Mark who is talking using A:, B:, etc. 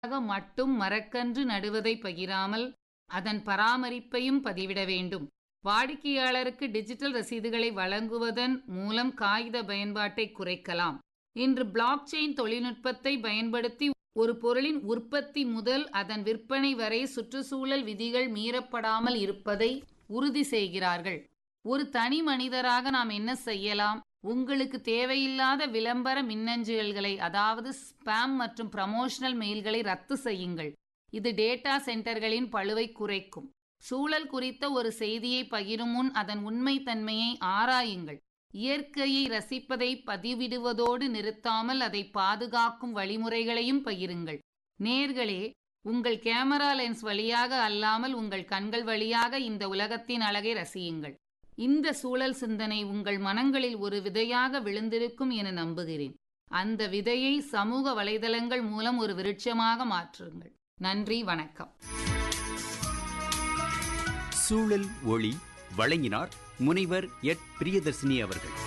A: மட்டும் மரக்கன்று நடுவதை பகிராமல் அதன் பராமரிப்பையும் பதிவிட வேண்டும் வாடிக்கையாளருக்கு டிஜிட்டல் ரசீதுகளை வழங்குவதன் மூலம் காகித பயன்பாட்டை குறைக்கலாம் இன்று பிளாக் செயின் தொழில்நுட்பத்தை பயன்படுத்தி ஒரு பொருளின் உற்பத்தி முதல் அதன் விற்பனை வரை சுற்றுச்சூழல் விதிகள் மீறப்படாமல் இருப்பதை உறுதி செய்கிறார்கள் ஒரு தனி மனிதராக நாம் என்ன செய்யலாம் உங்களுக்கு தேவையில்லாத விளம்பர மின்னஞ்சல்களை அதாவது ஸ்பாம் மற்றும் ப்ரமோஷனல் மெயில்களை ரத்து செய்யுங்கள் இது டேட்டா சென்டர்களின் பழுவை குறைக்கும் சூழல் குறித்த ஒரு செய்தியை பகிரும் முன் அதன் உண்மைத்தன்மையை ஆராயுங்கள் இயற்கையை ரசிப்பதை பதிவிடுவதோடு நிறுத்தாமல் அதை பாதுகாக்கும் வழிமுறைகளையும் பகிருங்கள் நேர்களே உங்கள் கேமரா லென்ஸ் வழியாக அல்லாமல் உங்கள் கண்கள் வழியாக இந்த உலகத்தின் அழகை ரசியுங்கள் இந்த சூழல் சிந்தனை உங்கள் மனங்களில் ஒரு விதையாக விழுந்திருக்கும் என நம்புகிறேன் அந்த விதையை சமூக வலைதளங்கள் மூலம் ஒரு விருட்சமாக மாற்றுங்கள் நன்றி வணக்கம்
B: சூழல் ஒளி வழங்கினார் முனைவர் எட் பிரியதர்சினி அவர்கள்